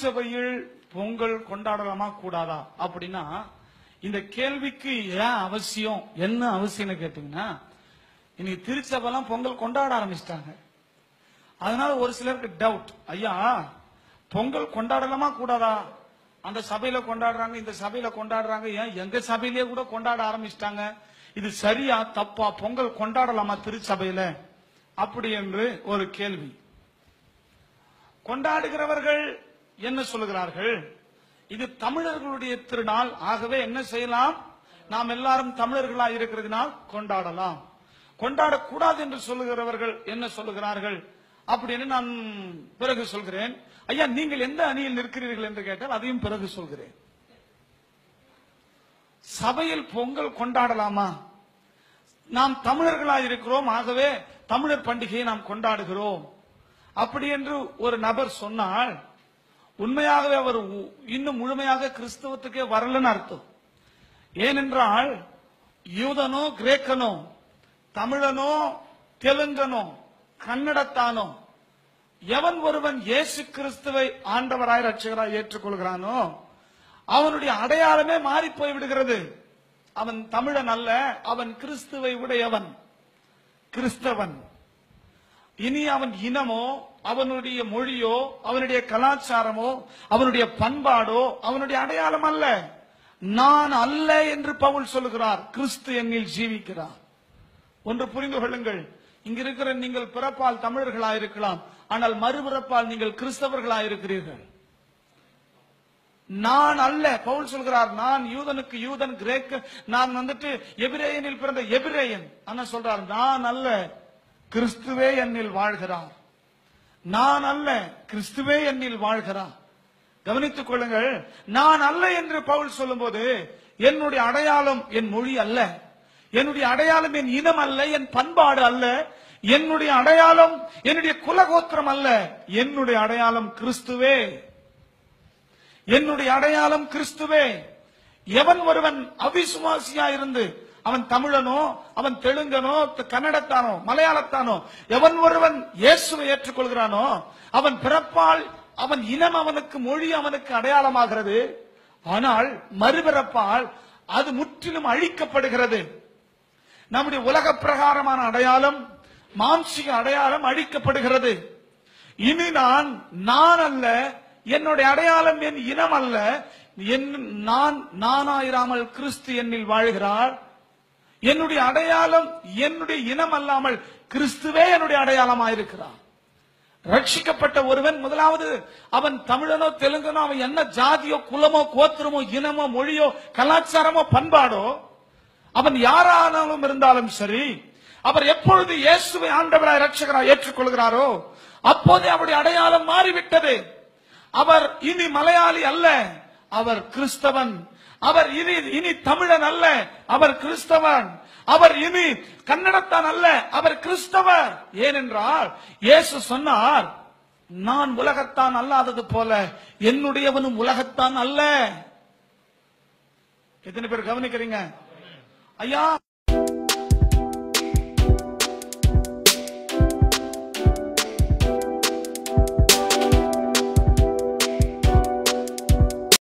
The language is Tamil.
திருச்சபையில் பொங்கல் கொண்டாடலாமா கூடாதா அப்படின்னா இந்த கேள்விக்கு ஏன் அவசியம் என்ன அவசியம்னு கேட்டீங்கன்னா இன்னைக்கு திருச்சபைலாம் பொங்கல் கொண்டாட ஆரம்பிச்சிட்டாங்க அதனால ஒரு சிலருக்கு டவுட் ஐயா பொங்கல் கொண்டாடலாமா கூடாதா அந்த சபையில கொண்டாடுறாங்க இந்த சபையில கொண்டாடுறாங்க ஏன் எங்க சபையிலேயே கூட கொண்டாட ஆரம்பிச்சிட்டாங்க இது சரியா தப்பா பொங்கல் கொண்டாடலாமா திருச்சபையில அப்படி என்று ஒரு கேள்வி கொண்டாடுகிறவர்கள் என்ன சொல்லுகிறார்கள் இது தமிழர்களுடைய திருநாள் ஆகவே என்ன செய்யலாம் நாம் எல்லாரும் தமிழர்களா இருக்கிறதுனால் கொண்டாடலாம் கொண்டாடக்கூடாது என்று சொல்லுகிறவர்கள் என்ன சொல்லுகிறார்கள் அப்படின்னு நான் பிறகு சொல்கிறேன் ஐயா நீங்கள் எந்த அணியில் நிற்கிறீர்கள் என்று கேட்டால் அதையும் பிறகு சொல்கிறேன் சபையில் பொங்கல் கொண்டாடலாமா நாம் தமிழர்களா இருக்கிறோம் ஆகவே தமிழர் பண்டிகையை நாம் கொண்டாடுகிறோம் அப்படி என்று ஒரு நபர் சொன்னால் உண்மையாகவே அவர் உ- இன்னும் முழுமையாக கிறிஸ்தவத்துக்கே வரலன்னு அர்த்தம் ஏனென்றால் யூதனோ கிரேக்கனோ தமிழனோ தெலுங்கனோ கன்னடத்தானோ எவன் ஒருவன் இயேசு கிறிஸ்துவை ஆண்டவராய் ரட்சகராய் ஏற்றுக்கொள்கிறானோ அவனுடைய அடையாளமே மாறி போய் விடுகிறது அவன் தமிழன் அல்ல அவன் கிறிஸ்துவை உடையவன் கிறிஸ்தவன் இனி அவன் இனமோ அவனுடைய மொழியோ அவனுடைய கலாச்சாரமோ அவனுடைய பண்பாடோ அவனுடைய அடையாளம் அல்ல நான் அல்ல என்று பவுல் சொல்லுகிறார் கிறிஸ்து என்னில் ஜீவிக்கிறார் ஒன்று புரிந்து கொள்ளுங்கள் இங்க இருக்கிற நீங்கள் பிறப்பால் தமிழர்களா இருக்கலாம் ஆனால் மறுபிறப்பால் நீங்கள் கிறிஸ்தவர்களா இருக்கிறீர்கள் நான் அல்ல பவுல் சொல்கிறார் நான் யூதனுக்கு யூதன் கிரேக்க நான் வந்துட்டு எபிரேயனில் பிறந்த எபிரேயன் ஆனா சொல்றார் நான் அல்ல கிறிஸ்துவே என்னில் வாழ்கிறார் நான் அல்ல கிறிஸ்துவே என்னில் வாழ்கிறார் கவனித்துக் கொள்ளுங்கள் நான் அல்ல என்று பவுல் சொல்லும்போது என்னுடைய அடையாளம் என் மொழி அல்ல என்னுடைய அடையாளம் என் இனம் அல்ல என் பண்பாடு அல்ல என்னுடைய அடையாளம் என்னுடைய குலகோத்திரம் அல்ல என்னுடைய அடையாளம் கிறிஸ்துவே என்னுடைய அடையாளம் கிறிஸ்துவே எவன் ஒருவன் அவிசுவாசியா இருந்து அவன் தமிழனோ அவன் தெலுங்கனோ த- கன்னடத்தானோ மலையாளத்தானோ எவன் ஒருவன் இயேசுவை ஏற்றுக்கொள்கிறானோ அவன் பிறப்பால் அவன் இனம் அவனுக்கு மொழி அவனுக்கு அடையாளமாகிறது ஆனால் மறுபிறப்பால் அது முற்றிலும் அழிக்கப்படுகிறது நம்முடைய உலக பிரகாரமான அடையாளம் மாம்சிக அடையாளம் அழிக்கப்படுகிறது இனி நான் நான் அல்ல என்னுடைய அடையாளம் என் இனம் அல்ல என் நான் நானாயிராமல் கிறிஸ்து என்னில் வாழ்கிறார் என்னுடைய அடையாளம் என்னுடைய இனம் அல்லாமல் கிறிஸ்துவே என்னுடைய அடையாளமாயிருக்கிறார் ரட்சிக்கப்பட்ட ஒருவன் முதலாவது அவன் தமிழனோ தெலுங்கனோ அவன் என்ன ஜாதியோ குலமோ கோத்திரமோ இனமோ மொழியோ கலாச்சாரமோ பண்பாடோ அவன் யாரானாலும் இருந்தாலும் சரி அவர் எப்பொழுது இயேசுவை ஆண்டவராய் ரட்சகராய் ஏற்றுக்கொள்கிறாரோ அப்போதே அவருடைய அடையாளம் மாறிவிட்டது அவர் இனி மலையாளி அல்ல அவர் கிறிஸ்தவன் அவர் இனி இனி தமிழன் அல்ல அவர் கிறிஸ்தவன் அவர் இனி கன்னடத்தான் அல்ல அவர் கிறிஸ்தவர் ஏனென்றால் இயேசு சொன்னார் நான் உலகத்தான் அல்லாதது போல என்னுடையவனும் உலகத்தான் அல்ல எத்தனை பேர் கவனிக்கிறீங்க ஐயா